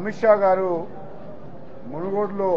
అమిత్ షా గారు మునుగోడులో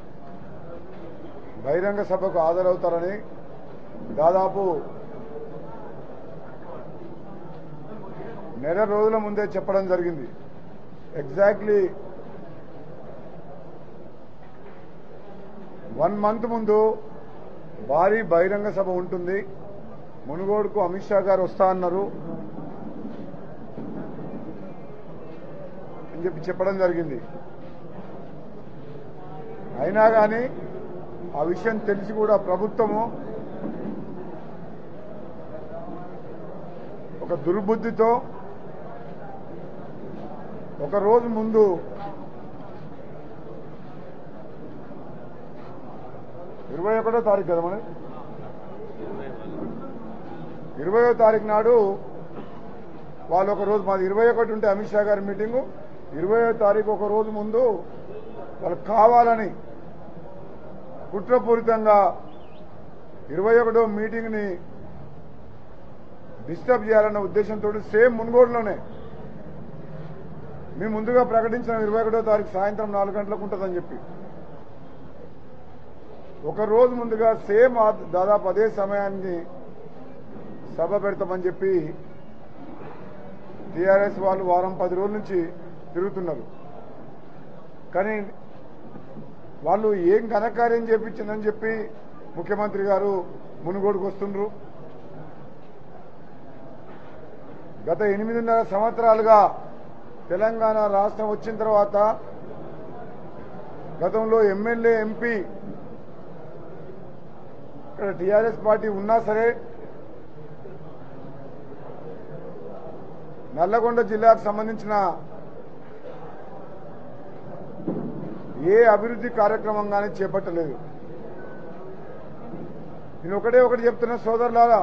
బహిరంగ సభకు హాజరవుతారని దాదాపు నెల రోజుల ముందే చెప్పడం జరిగింది ఎగ్జాక్ట్లీ వన్ మంత్ ముందు భారీ బహిరంగ సభ ఉంటుంది మునుగోడుకు అమిత్ షా గారు వస్తా అన్నారు అని చెప్పి చెప్పడం జరిగింది అయినా కానీ ఆ విషయం తెలిసి కూడా ప్రభుత్వము ఒక దుర్బుద్ధితో ఒక రోజు ముందు ఇరవై ఒకటో తారీఖు కదా మన ఇరవయో తారీఖు నాడు వాళ్ళు ఒక రోజు మాది ఇరవై ఒకటి ఉంటే అమిత్ షా గారి మీటింగు ఇరవయో తారీఖు ఒక రోజు ముందు వాళ్ళు కావాలని కుట్రపూరితంగా ఇరవై ఒకటో మీటింగ్ని డిస్టర్బ్ చేయాలన్న ఉద్దేశంతో సేమ్ మున్గోడులోనే మేము ముందుగా ప్రకటించిన ఇరవై ఒకటో తారీఖు సాయంత్రం నాలుగు గంటలకు ఉంటుందని చెప్పి ఒక రోజు ముందుగా సేమ్ ఆ- దాదాపు అదే సమయాన్ని సభ పెడతామని చెప్పి టీఆర్ఎస్ వాళ్ళు వారం పది రోజుల నుంచి తిరుగుతున్నారు కానీ వాళ్ళు ఏం ఘనకార్యం చేపించిందని చెప్పి ముఖ్యమంత్రి గారు మునుగోడుకు వస్తుండ్రు గత ఎనిమిదిన్నర సంవత్సరాలుగా తెలంగాణ రాష్ట్రం వచ్చిన తర్వాత గతంలో ఎమ్మెల్యే ఎంపీ ఇక్కడ టీఆర్ఎస్ పార్టీ ఉన్నా సరే నల్లగొండ జిల్లాకు సంబంధించిన ఏ అభివృద్ధి కార్యక్రమం కానీ చేపట్టలేదు నేను ఒకటే ఒకటి చెప్తున్నా సోదరులారా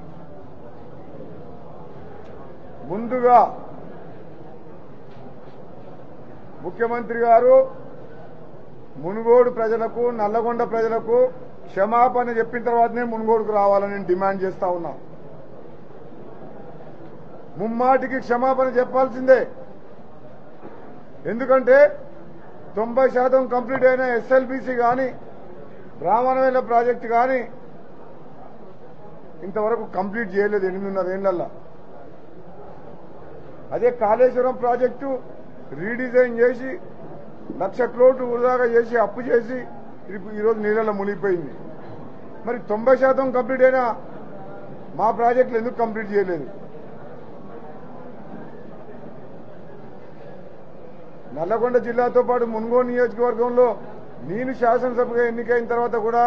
ముందుగా ముఖ్యమంత్రి గారు మునుగోడు ప్రజలకు నల్లగొండ ప్రజలకు క్షమాపణ చెప్పిన తర్వాతనే మునుగోడుకు రావాలని నేను డిమాండ్ చేస్తా ఉన్నా ముమ్మాటికి క్షమాపణ చెప్పాల్సిందే ఎందుకంటే తొంభై శాతం కంప్లీట్ అయిన ఎస్ఎల్బిసి కానీ బ్రాహ్మణవేల ప్రాజెక్టు కానీ ఇంతవరకు కంప్లీట్ చేయలేదు ఎనిమిదిన్నర ఏళ్లలో అదే కాళేశ్వరం ప్రాజెక్టు రీడిజైన్ చేసి లక్ష కోట్లు వృధాగా చేసి అప్పు చేసి ఇప్పుడు ఈరోజు నీళ్ళలో మునిగిపోయింది మరి తొంభై శాతం కంప్లీట్ అయినా మా ప్రాజెక్టులు ఎందుకు కంప్లీట్ చేయలేదు నల్లగొండ జిల్లాతో పాటు మున్గోడు నియోజకవర్గంలో నేను శాసనసభగా ఎన్నికైన తర్వాత కూడా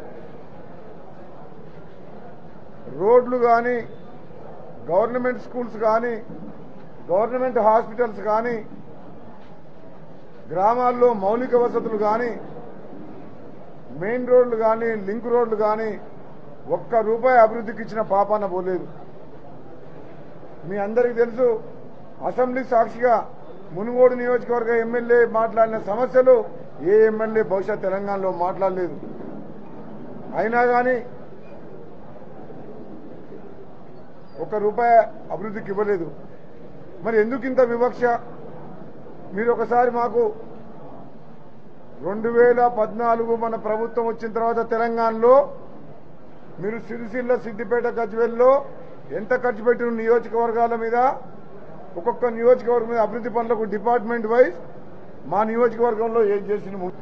రోడ్లు కానీ గవర్నమెంట్ స్కూల్స్ కానీ గవర్నమెంట్ హాస్పిటల్స్ కానీ గ్రామాల్లో మౌలిక వసతులు కానీ మెయిన్ రోడ్లు కానీ లింక్ రోడ్లు కానీ ఒక్క రూపాయి అభివృద్ధికి ఇచ్చిన పాపాన పోలేదు మీ అందరికీ తెలుసు అసెంబ్లీ సాక్షిగా మునుగోడు నియోజకవర్గ ఎమ్మెల్యే మాట్లాడిన సమస్యలు ఏ ఎమ్మెల్యే బహుశా తెలంగాణలో మాట్లాడలేదు అయినా కానీ ఒక్క రూపాయి అభివృద్ధికి ఇవ్వలేదు మరి ఎందుకు ఇంత వివక్ష మీరు ఒకసారి మాకు రెండు వేల పద్నాలుగు మన ప్రభుత్వం వచ్చిన తర్వాత తెలంగాణలో మీరు సిరిసిల్ల సిద్దిపేట గజ్వెల్లో ఎంత ఖర్చు పెట్టిన నియోజకవర్గాల మీద ఒక్కొక్క నియోజకవర్గం మీద అభివృద్ధి పనులకు డిపార్ట్మెంట్ వైజ్ మా నియోజకవర్గంలో ఏం చేసిన ము-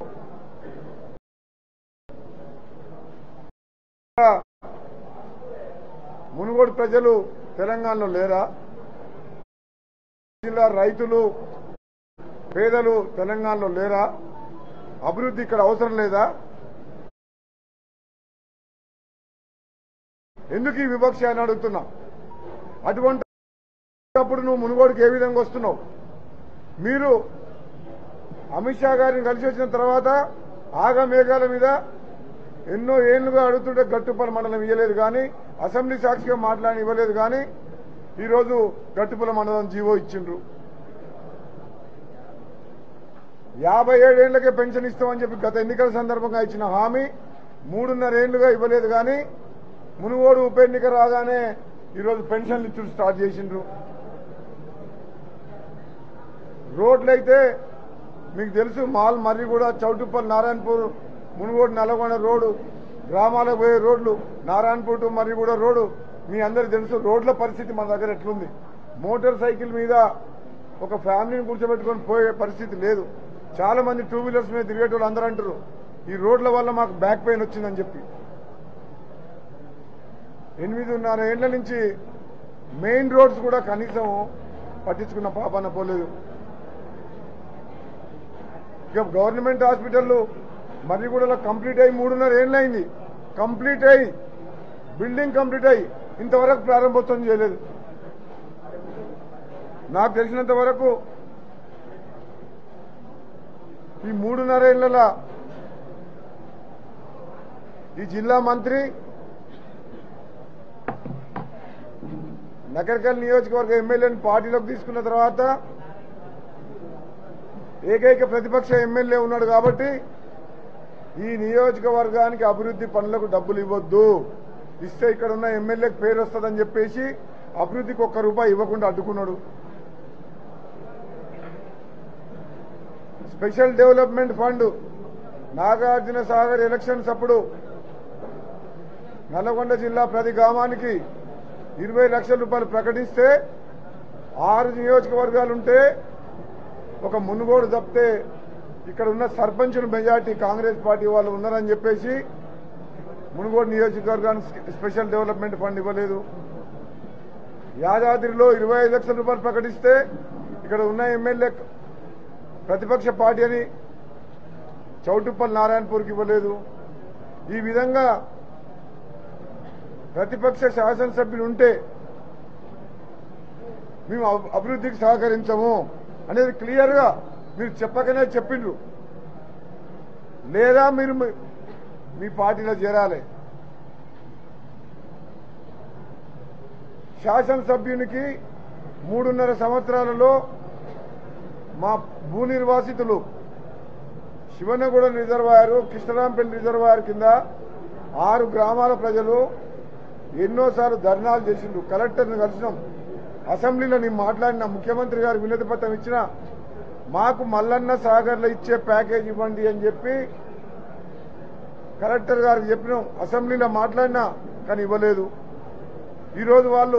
మునుగోడు ప్రజలు తెలంగాణలో లేరా జిల్లా రైతులు పేదలు తెలంగాణలో లేరా అభివృద్ధి ఇక్కడ అవసరం లేదా ఎందుకు ఈ వివక్ష అని అడుగుతున్నా అటువంటి అప్పుడు నువ్వు మునుగోడుకి ఏ విధంగా వస్తున్నావు మీరు అమిత్ షా గారిని కలిసి వచ్చిన తర్వాత ఆగమేఘాల మీద ఎన్నో ఏళ్లుగా అడుగుతుంటే గట్టుపల మండలం ఇవ్వలేదు కానీ అసెంబ్లీ సాక్షిగా మాట్లాడి ఇవ్వలేదు కానీ ఈరోజు గట్టుపల మండలం జీవో ఇచ్చిండ్రు యాభై ఏడేళ్లకే పెన్షన్ ఇస్తామని చెప్పి గత ఎన్నికల సందర్భంగా ఇచ్చిన హామీ మూడున్నరేళ్లుగా ఇవ్వలేదు కానీ మునుగోడు ఉప ఎన్నిక రాగానే ఈరోజు పెన్షన్లు ఇచ్చుడు స్టార్ట్ చేసిండ్రు రోడ్లైతే మీకు తెలుసు మాల్ మర్రి కూడా చౌటుప్పల్ నారాయణపూర్ మునుగోడు నల్లగొండ రోడ్డు గ్రామాలకు పోయే రోడ్లు నారాయణపూర్ టు మర్రిగూడ రోడ్డు మీ అందరికి తెలుసు రోడ్ల పరిస్థితి మన దగ్గర ఎట్లుంది మోటార్ సైకిల్ మీద ఒక ఫ్యామిలీని కూర్చోబెట్టుకొని పోయే పరిస్థితి లేదు చాలా మంది టూ వీలర్స్ మీద తిరిగేటోళ్ళు అందరూ అంటారు ఈ రోడ్ల వల్ల మాకు బ్యాక్ పెయిన్ వచ్చిందని చెప్పి ఎనిమిదిన్నర ఏళ్ల నుంచి మెయిన్ రోడ్స్ కూడా కనీసం పట్టించుకున్న పాపన పోలేదు ఇక గవర్నమెంట్ హాస్పిటల్ మర్రిగూడలో కంప్లీట్ అయ్యి మూడున్నర ఏళ్ళైంది కంప్లీట్ అయ్యి బిల్డింగ్ కంప్లీట్ అయ్యి ఇంతవరకు ప్రారంభోత్సవం చేయలేదు నాకు తెలిసినంత వరకు ఈ మూడున్నర ఏళ్ల ఈ జిల్లా మంత్రి నకర్కల్ నియోజకవర్గ ఎమ్మెల్యేని పార్టీలోకి తీసుకున్న తర్వాత ఏకైక ప్రతిపక్ష ఎమ్మెల్యే ఉన్నాడు కాబట్టి ఈ నియోజకవర్గానికి అభివృద్ధి పనులకు డబ్బులు ఇవ్వద్దు ఇస్తే ఇక్కడ ఉన్న ఎమ్మెల్యేకి పేరు వస్తుందని చెప్పేసి అభివృద్ధికి ఒక్క రూపాయి ఇవ్వకుండా అడ్డుకున్నాడు special development fund Nagarjuna Sagar elections అప్పుడు నల్లగొండ జిల్లా ప్రతి గ్రామానికి ఇరవై లక్షల రూపాయలు ప్రకటిస్తే ఆరు నియోజకవర్గాలుంటే ఒక మునుగోడు తప్పితే ఇక్కడ ఉన్న సర్పంచుల మెజార్టీ కాంగ్రెస్ పార్టీ వాళ్ళు ఉన్నారని చెప్పేసి మునుగోడు నియోజకవర్గానికి స్పెషల్ డెవలప్మెంట్ ఫండ్ ఇవ్వలేదు యాదాద్రిలో ఇరవై ఐదు లక్షల రూపాయలు ప్రకటిస్తే ఇక్కడ ఉన్న ఎమ్మెల్యే ప్రతిపక్ష పార్టీ అని చౌటుప్పల్ నారాయణపూర్కి ఇవ్వలేదు ఈ విధంగా ప్రతిపక్ష శాసనసభ్యులు ఉంటే మేము అభి- అభివృద్ధికి సహకరించము అనేది క్లియర్ గా మీరు చెప్పకనే చెప్పిండ్రు లేదా మీరు మీ- మీ పార్టీలో చేరాలి శాసనసభ్యునికి మూడున్నర సంవత్సరాలలో మా భూ నిర్వాసితులు శివనగూడెం రిజర్వాయర్ కృష్ణరాంపల్లి రిజర్వాయర్ కింద ఆరు గ్రామాల ప్రజలు ఎన్నోసార్లు ధర్నాలు చేసిండ్రు కలెక్టర్ని కలిసినాం అసెంబ్లీలో నేను మాట్లాడిన ముఖ్యమంత్రి గారు వినతి పత్రం ఇచ్చిన మాకు మల్లన్న సాగర్లో ఇచ్చే ప్యాకేజ్ ఇవ్వండి అని చెప్పి కలెక్టర్ గారికి చెప్పినాం అసెంబ్లీలో మాట్లాడినా కానీ ఇవ్వలేదు ఈరోజు వాళ్ళు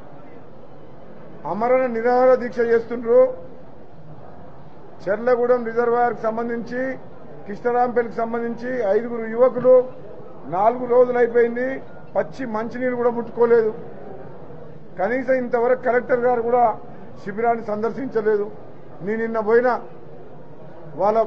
అమరణ నిరాహార దీక్ష చేస్తుండ్రు చెర్లగూడెం రిజర్వాయర్కి సంబంధించి కృష్ణరాంపల్లికి సంబంధించి ఐదుగురు యువకులు నాలుగు రోజులు అయిపోయింది పచ్చి మంచినీళ్ళు కూడా ముట్టుకోలేదు కనీసం ఇంతవరకు కలెక్టర్ గారు కూడా శిబిరాన్ని సందర్శించలేదు నేను నిన్న పోయినా వాళ్ళ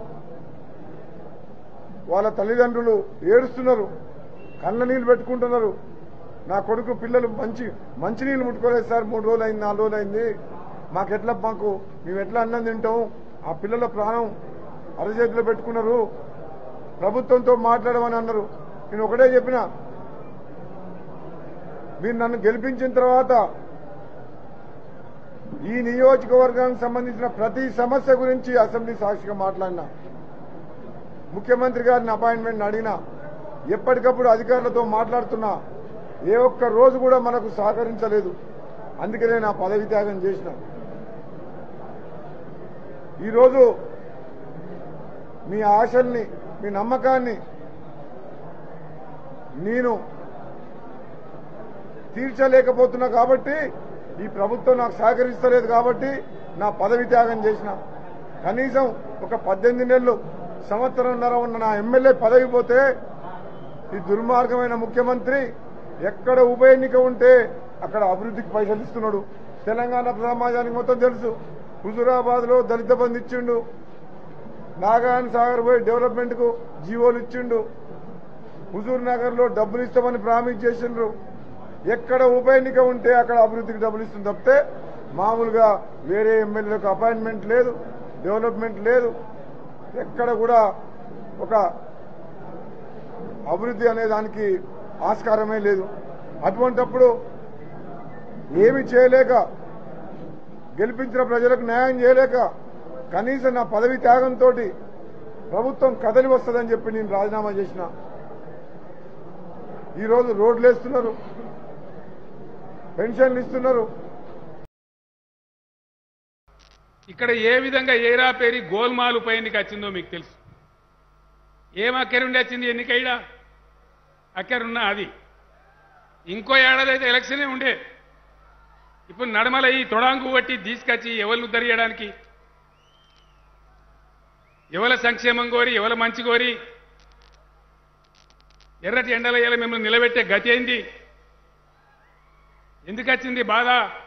వాళ్ళ తల్లిదండ్రులు ఏడుస్తున్నారు కళ్ళ నీళ్ళు పెట్టుకుంటున్నారు నా కొడుకు పిల్లలు మంచి మంచినీళ్ళు ముట్టుకోలేదు సార్ మూడు రోజులు అయింది నాలుగు రోజులు అయింది మాకెట్లా మాకు మేము ఎట్లా అన్నం తింటాం ఆ పిల్లల ప్రాణం అరచేతిలో పెట్టుకున్నారు ప్రభుత్వంతో మాట్లాడమని అన్నారు నేను ఒకటే చెప్పిన మీరు నన్ను గెలిపించిన తర్వాత ఈ నియోజకవర్గానికి సంబంధించిన ప్రతి సమస్య గురించి అసెంబ్లీ సాక్షిగా మాట్లాడినా ముఖ్యమంత్రి గారిని అపాయింట్మెంట్ అడిగినా ఎప్పటికప్పుడు అధికారులతో మాట్లాడుతున్నా ఏ ఒక్క రోజు కూడా మనకు సహకరించలేదు అందుకనే నా పదవి త్యాగం చేసిన ఈరోజు మీ ఆశల్ని మీ నమ్మకాన్ని నేను తీర్చలేకపోతున్నా కాబట్టి ఈ ప్రభుత్వం నాకు సహకరిస్తలేదు కాబట్టి నా పదవి త్యాగం చేసిన కనీసం ఒక పద్దెనిమిది నెలలు సంవత్సరంన్నర ఉన్న నా ఎమ్మెల్యే పదవి పోతే ఈ దుర్మార్గమైన ముఖ్యమంత్రి ఎక్కడ ఉప ఎన్నిక ఉంటే అక్కడ అభివృద్ధికి పైసలు ఇస్తున్నాడు తెలంగాణ సమాజానికి మొత్తం తెలుసు హుజురాబాద్ లో దళిత బంధు ఇచ్చిండు నాగాయణ సాగర్ పోయి డెవలప్మెంట్ కు జీవోలు ఇచ్చిండు హుజూర్ నగర్ లో డబ్బులు ఇస్తామని ప్రామిస్ చేసిండ్రు ఎక్కడ ఉప ఎన్నిక ఉంటే అక్కడ అభివృద్ధికి డబ్బులు ఇస్తుంది తప్పితే మామూలుగా వేరే ఎమ్మెల్యేలకు అపాయింట్మెంట్ లేదు డెవలప్మెంట్ లేదు ఎక్కడ కూడా ఒక అభివృద్ధి అనే దానికి ఆస్కారమే లేదు అటువంటప్పుడు ఏమి చేయలేక గెలిపించిన ప్రజలకు న్యాయం చేయలేక కనీసం నా పదవి త్యాగంతో ప్రభుత్వం కదలి వస్తుందని చెప్పి నేను రాజీనామా చేసిన ఈరోజు రోడ్లు వేస్తున్నారు పెన్షన్లు ఇస్తున్నారు ఇక్కడ ఏ విధంగా ఏరా పేరి గోల్మాల్ ఉప ఎన్నిక వచ్చిందో మీకు తెలుసు ఏం అక్కరుండి వచ్చింది ఎన్నికైడా అక్కరున్నా అది ఇంకో ఏడాది అయితే ఎలక్షనే ఉండే ఇప్పుడు నడమల ఈ తొడాంగు కొట్టి తీసుకొచ్చి ఎవరిని ఉద్ధరించడానికి ఎవల సంక్షేమం కోరి ఎవల మంచి కోరి ఎర్రటి ఎండల ఎలా మిమ్మల్ని నిలబెట్టే గతి ఏంది ఎందుకు వచ్చింది బాధ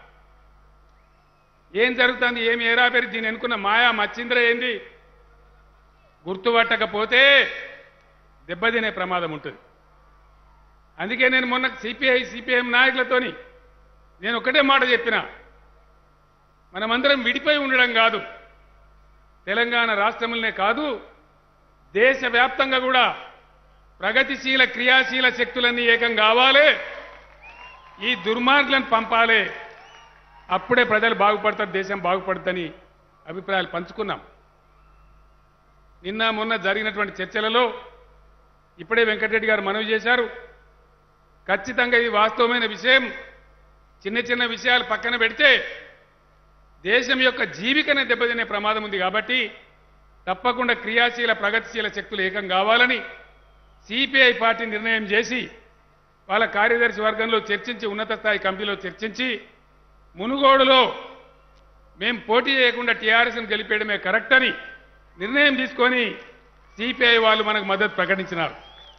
ఏం జరుగుతుంది ఏమి ఏరా పేరు దీని అనుకున్న మాయా మచ్చింద్ర ఏంది గుర్తుపట్టకపోతే దెబ్బతినే ప్రమాదం ఉంటుంది అందుకే నేను మొన్న సిపిఐ సిపిఎం నాయకులతోని నేను ఒకటే మాట చెప్పిన మనమందరం విడిపోయి ఉండడం కాదు తెలంగాణ రాష్ట్రంలోనే కాదు దేశవ్యాప్తంగా కూడా ప్రగతిశీల క్రియాశీల శక్తులన్నీ ఏకం కావాలి ఈ దుర్మార్గులను పంపాలి అప్పుడే ప్రజలు బాగుపడతారు దేశం బాగుపడుతుందని అభిప్రాయాలు పంచుకున్నాం నిన్న మొన్న జరిగినటువంటి చర్చలలో ఇప్పుడే వెంకటరెడ్డి గారు మనవి చేశారు ఖచ్చితంగా ఇది వాస్తవమైన విషయం చిన్న చిన్న విషయాలు పక్కన పెడితే దేశం యొక్క జీవికనే దెబ్బతినే ప్రమాదం ఉంది కాబట్టి తప్పకుండా క్రియాశీల ప్రగతిశీల శక్తులు ఏకం కావాలని సిపిఐ పార్టీ నిర్ణయం చేసి వాళ్ళ కార్యదర్శి వర్గంలో చర్చించి ఉన్నత స్థాయి కమిటీలో చర్చించి మునుగోడులో మేం పోటీ చేయకుండా టీఆర్ఎస్ను గెలిపేయడమే కరెక్ట్ అని నిర్ణయం తీసుకొని సిపిఐ వాళ్ళు మనకు మద్దతు ప్రకటించినారు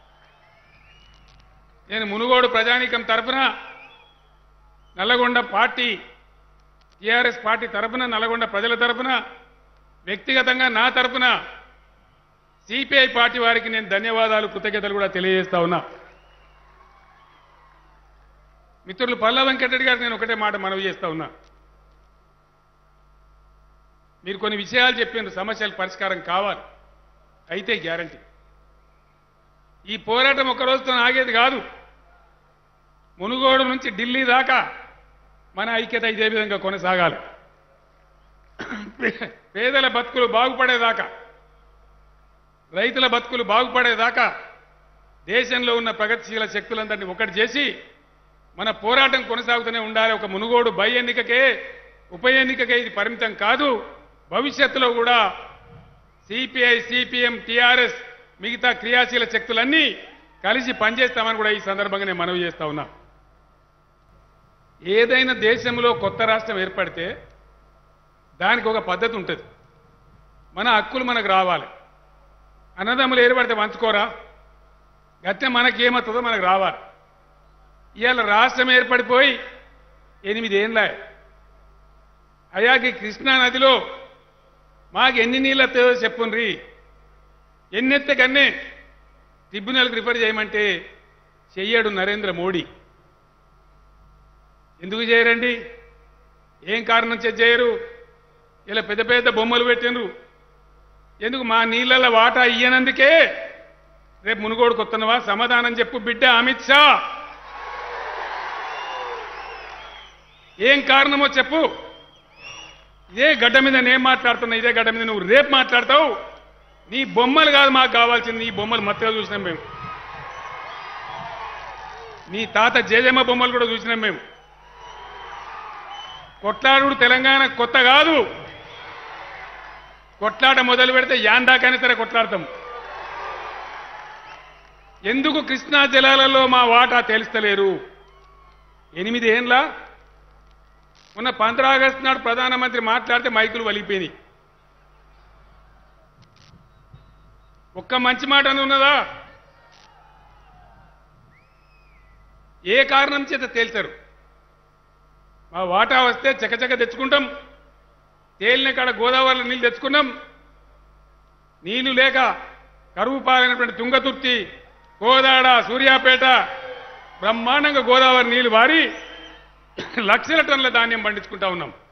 నేను మునుగోడు ప్రజానీకం తరఫున నల్లగొండ పార్టీ టీఆర్ఎస్ పార్టీ తరఫున నల్లగొండ ప్రజల తరఫున వ్యక్తిగతంగా నా తరఫున సిపిఐ పార్టీ వారికి నేను ధన్యవాదాలు కృతజ్ఞతలు కూడా తెలియజేస్తా ఉన్నా మిత్రులు పల్ల వెంకటరెడ్డి గారికి నేను ఒకటే మాట మనవి చేస్తా ఉన్నా మీరు కొన్ని విషయాలు చెప్పిన సమస్యల పరిష్కారం కావాలి అయితే గ్యారంటీ ఈ పోరాటం ఒక రోజుతో ఆగేది కాదు మునుగోడు నుంచి ఢిల్లీ దాకా మన ఐక్యత ఇదే విధంగా కొనసాగాలి పేదల బతుకులు బాగుపడేదాకా రైతుల బతుకులు బాగుపడేదాకా దేశంలో ఉన్న ప్రగతిశీల శక్తులందరినీ ఒకటి చేసి మన పోరాటం కొనసాగుతూనే ఉండాలి ఒక మునుగోడు బై ఎన్నికకే ఉప ఎన్నికకే ఇది పరిమితం కాదు భవిష్యత్తులో కూడా సిపిఐ సిపిఎం టిఆర్ఎస్ మిగతా క్రియాశీల శక్తులన్నీ కలిసి పనిచేస్తామని కూడా ఈ సందర్భంగా నేను మనవి చేస్తా ఉన్నా ఏదైనా దేశంలో కొత్త రాష్ట్రం ఏర్పడితే దానికి ఒక పద్ధతి ఉంటుంది మన హక్కులు మనకు రావాలి అన్నదమ్ములు ఏర్పడితే పంచుకోరా గట్టే మనకి ఏమవుతుందో మనకు రావాలి ఇవాళ రాష్ట్రం ఏర్పడిపోయి ఎనిమిదేళ్ళ అయాకి కృష్ణా నదిలో మాకు ఎన్ని నీళ్ళతో చెప్పుండ్రి ఎన్నెత్తే కన్నే ట్రిబ్యునల్కి రిఫర్ చేయమంటే చెయ్యడు నరేంద్ర మోడీ ఎందుకు చేయరండి ఏం కారణం చేత చేయరు ఇలా పెద్ద పెద్ద బొమ్మలు పెట్టినరు ఎందుకు మా నీళ్ళ వాటా ఇయ్యనందుకే రేపు మునుగోడు కొత్తనవా సమాధానం చెప్పు బిడ్డ అమిత్ షా ఏం కారణమో చెప్పు ఇదే గడ్డ మీద నేను మాట్లాడుతున్నా ఇదే గడ్డ మీద నువ్వు రేపు మాట్లాడతావు నీ బొమ్మలు కాదు మాకు కావాల్సింది నీ బొమ్మలు మత్తుగా చూసినాం మేము నీ తాత జేజమ్మ బొమ్మలు కూడా చూసినాం మేము కొట్లాడు తెలంగాణ కొత్త కాదు కొట్లాట మొదలు పెడితే యాండాకైనా సరే కొట్లాడతాం ఎందుకు కృష్ణా జలాలలో మా వాటా తెలుస్తలేరు ఎనిమిది ఏండ్ల మొన్న పంద్రా ఆగస్టు నాడు ప్రధానమంత్రి మాట్లాడితే మైకులు వలిగిపోయినాయి ఒక్క మంచి మాట అని ఉన్నదా ఏ కారణం చేత తేల్చారు మా వాటా వస్తే చకచక తెచ్చుకుంటాం తేలిన కాడ గోదావరిలో నీళ్లు తెచ్చుకున్నాం నీళ్లు లేక కరువు పాలైనటువంటి తుంగతుర్తి కోదాడ సూర్యాపేట బ్రహ్మాండంగా గోదావరి నీళ్లు వారి లక్షల టన్నుల ధాన్యం పండించుకుంటా ఉన్నాం